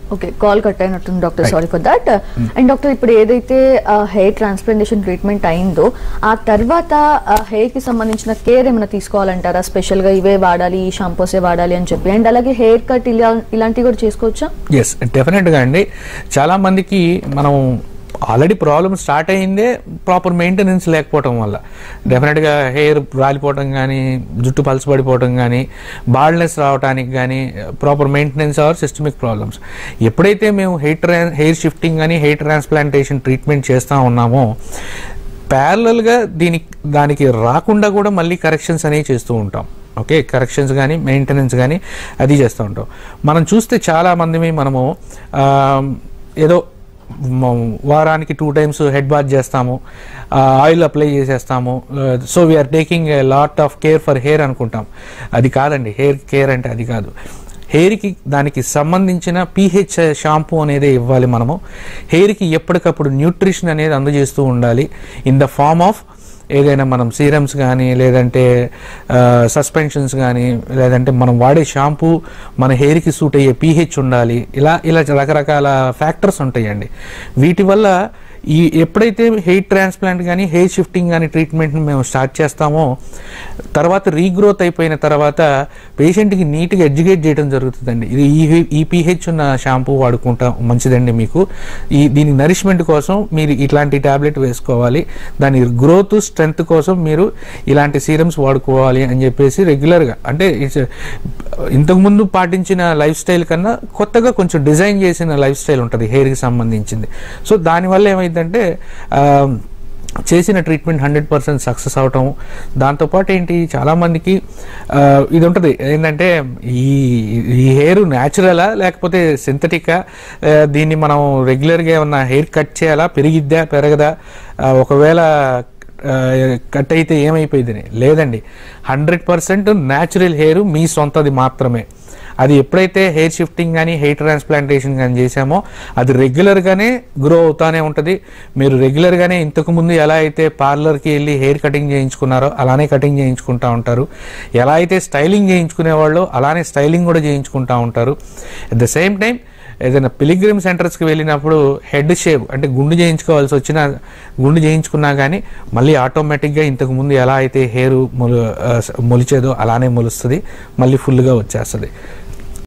okay call cut అయినట్టుంది doctor sorry for that and doctor ఇప్పుడు ఏదైతే హెయిర్ ట్రాన్స్ప్లాంటేషన్ ట్రీట్మెంట్ అయిందో ఆ తర్వాత హెయిర్ కి సంబంధించిన కేర్ ఏమైనా తీసుకోవాలంటారా స్పెషల్ గా ఇవే వాడాలి ఈ షాంపూసే వాడాలి అని చెప్పి అండ్ అలాగే హెయిర్ కట్ ఇలా ఇలాంటివి కూడా చేసుకోవచ్చా ఎస్ డెఫినెట్గా అండి చాలా మందికి మనం ఆల్రెడీ ప్రాబ్లమ్ స్టార్ట్ అయిందే ప్రాపర్ మెయింటెనెన్స్ లేకపోవటం వల్ల డెఫినెట్గా హెయిర్ రాలిపోవటం కానీ జుట్టు పలసపడిపోవటం కానీ బాల్నెస్ రావడానికి కానీ proper maintenance or systemic problems ఎప్పుడైతే మేము హెయిర్ ట్రా హెయిర్ షిఫ్టింగ్ కానీ హెయిర్ ట్రాన్స్ప్లాంటేషన్ ట్రీట్మెంట్ చేస్తూ ఉన్నామో ప్యారలల్గా దీనికి దానికి రాకుండా కూడా మళ్ళీ కరెక్షన్స్ అనేవి చేస్తూ ఉంటాం ఓకే కరెక్షన్స్ కానీ మెయింటెనెన్స్ కానీ అది చేస్తూ ఉంటాం మనం చూస్తే చాలా మంది మనము ఆ, ఏదో మ- వారానికి టూ టైమ్స్ హెడ్ బాత్ చేస్తాము ఆయిల్ అప్లై చేసేస్తాము so we are taking a lot of care for hair అనుకుంటాం అది కాదండి హెయిర్ కేర్ అంటే అది కాదు హెయిర్కి దానికి సంబంధించిన పీహెచ్ షాంపూ అనేది ఇవ్వాలి మనము హెయిర్కి ఎప్పటికప్పుడు న్యూట్రిషన్ అనేది అందజేస్తూ ఉండాలి ఇన్ ద ఫార్మ్ ఆఫ్ ఏదైనా మనం సీరమ్స్ కానీ లేదంటే సస్పెన్షన్స్ కానీ లేదంటే మనం వాడే షాంపూ మన హెయిర్కి సూట్ అయ్యే పీహెచ్ ఉండాలి ఇలా ఇలా రకరకాల ఫ్యాక్టర్స్ ఉంటాయండి వీటి వల్ల ఈ ఎప్పుడైతే హెయిర్ ట్రాన్స్ప్లాంట్ కానీ హెయిర్ షిఫ్టింగ్ కానీ ట్రీట్మెంట్ని మేము స్టార్ట్ చేస్తామో తర్వాత రీగ్రోత్ అయిపోయిన తర్వాత పేషెంట్కి నీట్గా ఎడ్యుకేట్ చేయడం జరుగుతుందండి ఇది ఈ ఈ పీహెచ్ ఉన్న షాంపూ వాడుకుంటా మంచిదండి మీకు ఈ దీని నరిష్మెంట్ కోసం మీరు ఇట్లాంటి ట్యాబ్లెట్ వేసుకోవాలి దాని గ్రోత్ స్ట్రెంగ్త్ కోసం మీరు ఇలాంటి సీరమ్స్ వాడుకోవాలి అని చెప్పేసి రెగ్యులర్గా అంటే it's a- ఇంతకుముందు పాటించిన లైఫ్ స్టైల్ కన్నా కొత్తగా కొంచెం డిజైన్ చేసిన లైఫ్ స్టైల్ ఉంటుంది హెయిర్కి సంబంధించింది సో దానివల్ల ఏమైందంటే ఆ, చేసిన ట్రీట్మెంట్ హండ్రెడ్ పర్సెంట్ సక్సెస్ అవటం దాంతోపాటు ఏంటి చాలామందికి ఆ, ఇది ఉంటుంది ఏంటంటే ఈ ఈ హెయిర్ న్యాచురలా లేకపోతే సింథటికా దీన్ని మనం రెగ్యులర్గా ఏమన్నా హెయిర్ కట్ చేయాలా పెరిగిద్దా పెరగదా ఆ, ఒకవేళ ఆ, కట్ అయితే ఏమైపోయిందని లేదండి హండ్రెడ్ పర్సెంట్ న్యాచురల్ హెయిర్ మీ సొంతది మాత్రమే అది ఎప్పుడైతే హెయిర్ షిఫ్టింగ్ కానీ హెయిర్ ట్రాన్స్ప్లాంటేషన్ కానీ చేశామో అది రెగ్యులర్గానే గ్రో అవుతానే ఉంటుంది మీరు రెగ్యులర్గానే ఇంతకుముందు ఎలా అయితే పార్లర్కి వెళ్ళి హెయిర్ కటింగ్ చేయించుకున్నారో అలానే కటింగ్ చేయించుకుంటూ ఉంటారు ఎలా అయితే స్టైలింగ్ చేయించుకునేవాళ్ళు అలానే స్టైలింగ్ కూడా చేయించుకుంటూ ఉంటారు అట్ ద సేమ్ టైం ఏదైనా పిలిగ్రిమ్ సెంటర్స్కి వెళ్ళినప్పుడు హెడ్ షేవ్ అంటే గుండు చేయించుకోవాల్సి వచ్చినా గుండు చేయించుకున్నా కానీ మళ్ళీ ఆటోమేటిక్గా ఇంతకు ముందు ఎలా అయితే హెయిర్ మొలు ఆ, మొలిచేదో అలానే మొలుస్తుంది మళ్ళీ ఫుల్గా వచ్చేస్తుంది